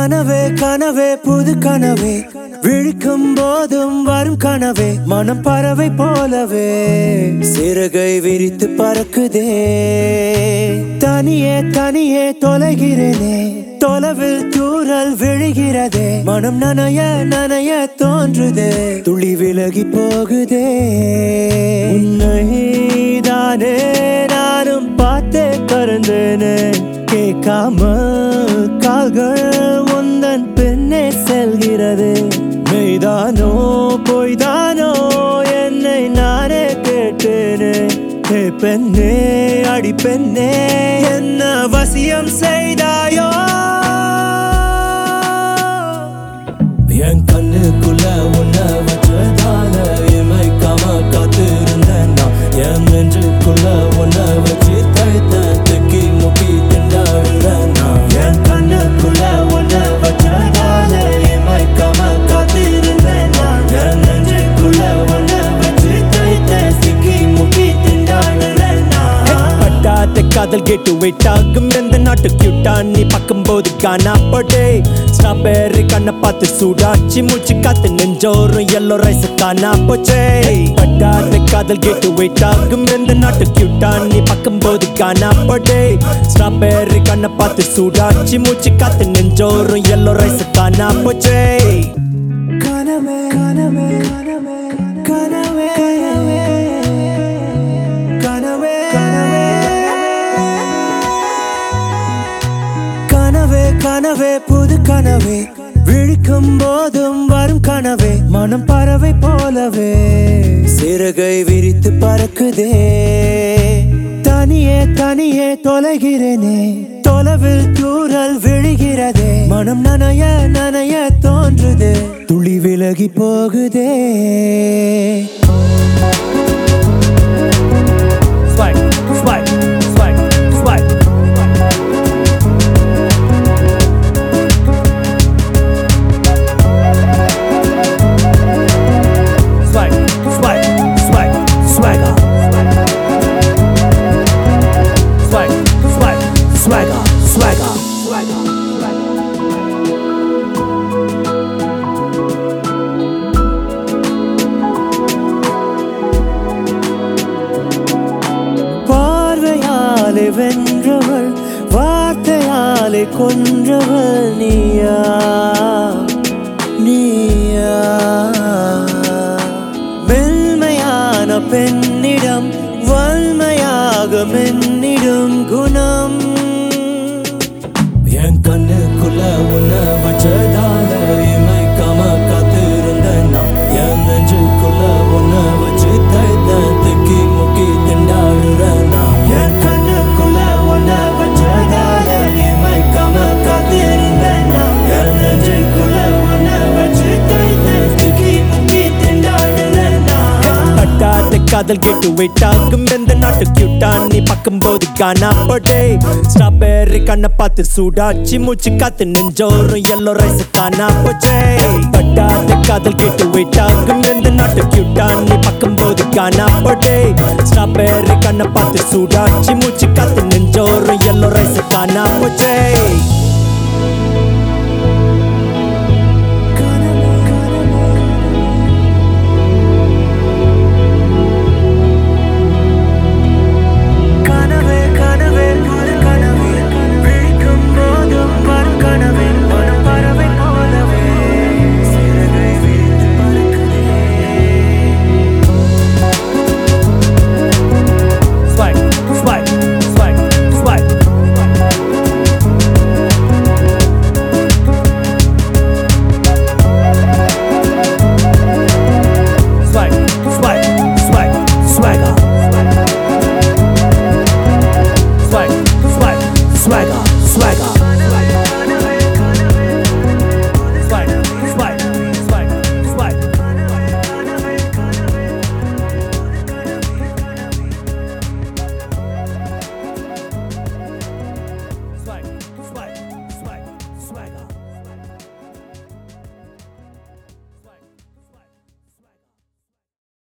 கனவே கனவே புது கனவே விழிக்கும் போதும் வரும் கனவே மனம் பறவை போலவே சிறகை விரித்து பறக்குதே தனியே தனியே தொலைகிறேனே தொலைவில் தூரல் விழுகிறதே மனம் நனைய நனைய தோன்றுதே துளி விலகி போகுதே உன்னை தானே நானும் பார்த்தே கறந்தேனே கேட்காம கால்கள் உந்தன் பின்னே செல்கிறது மெய்தானோ பொய்தானோ என்னை நானே கேட்டேனே ஹே பெண்ணே அடி பெண்ணே என்ன வசியம் செய்தாயோ என் கண்ணுக்குள்ள உன்னை வச்சதால இமைக்காம காத்திருந்தேன் நான் என் நெஞ்சுக்குள்ள உன்னை வச்சு தைத்த தக்கி முக்கி திண்டாடுறேன் நான் என் கண்ணுக்குள்ள உன்னை வச்சதால இமைக்காம காத்திருந்தேன் நான் என் நெஞ்சுக்குள்ள உன்னை வச்சு தைத்த சிக்கி முக்கி திண்டாடுறேன் நான் பட்டாத காதல் கேட்டு வெயிட் ஆகும் எந்த நாட்டு கியூட்டா நீ பார்க்கும்போது காணாப்படே ஸ்ட்ராபெர்ரி கண்ணை பார்த்து சூடாச்சி மூச்சு காத்து நெஞ்சோறும் எல்லோ ரைஸ் காணா போச்சே பட்டாத காதல் கேட்டு வெயிட் ஆகும் எந்த நாட்டு கியூட்டா நீ பார்க்கும்போது காணாப்படே ஸ்ட்ராபெர்ரி கண்ணை பார்த்து சூடாச்சி மூச்சு காத்து நெஞ்சோறும் எல்லோ ரைஸ் காணா போச்சே கனவே கனவே கனவே கனவே கனவே கனவே கனவே புது கனவே விழிக்கும் போதும் வரும் கனவே மனம் பறவை போலவே சிறகை விரித்து பறக்குதே தனியே தனியே தொலைகிறேனே தொலைவில் தூரல் விழுகிறதே மனம் நனைய நனைய தோன்றுதே துளி விலகி போகுதே Swag, swag, swag, swag. Swag, swag, swag, swagger. Swag, swag, swagger, swagger, swagger. பார்வையாலே வென்றவள் வார்த்தையாலே கொன்றவள் நீயா நீயா மென்மையான பெண்ணிடம் வன்மையாக மென்னிடும் குணம் என் கண்ணுக்குள்ள உன்னை வச்சதால இமைக்காம காத்திருந்தேன் நான் என் நெஞ்சுக்குள்ள உன்னை வச்சு தைத்த திக்கி முக்கி திண்டாடுறேன் நான் என் கண்ணுக்குள்ள உன்னை வச்சதால இமைக்காம காத்திருந்தேன் நான் என் நெஞ்சுக்குள்ள உன்னை வச்சு தைத்த திக்கி முக்கி திண்டாடுறேன் நான் பட்டாத காதல் கேட்டு வெயிட் ஆகும் எந்த நாட்டு கியூட்டா நீ பார்க்கும்போது காணாப்படே ஸ்ட்ராபெர்ரி கண்ணை பார்த்து சூடாச்சி மூச்சு காத்து நெஞ்சோறும் எல்லோ ரைஸ் காணா போச்சே பட்டாத காதல் கேட்டு வெயிட் ஆகும் எந்த நாட்டு கியூட்டா நீ பார்க்கும்போது காணாப்படே ஸ்ட்ராபெர்ரி கண்ணை பார்த்து சூடாச்சி மூச்சு காத்து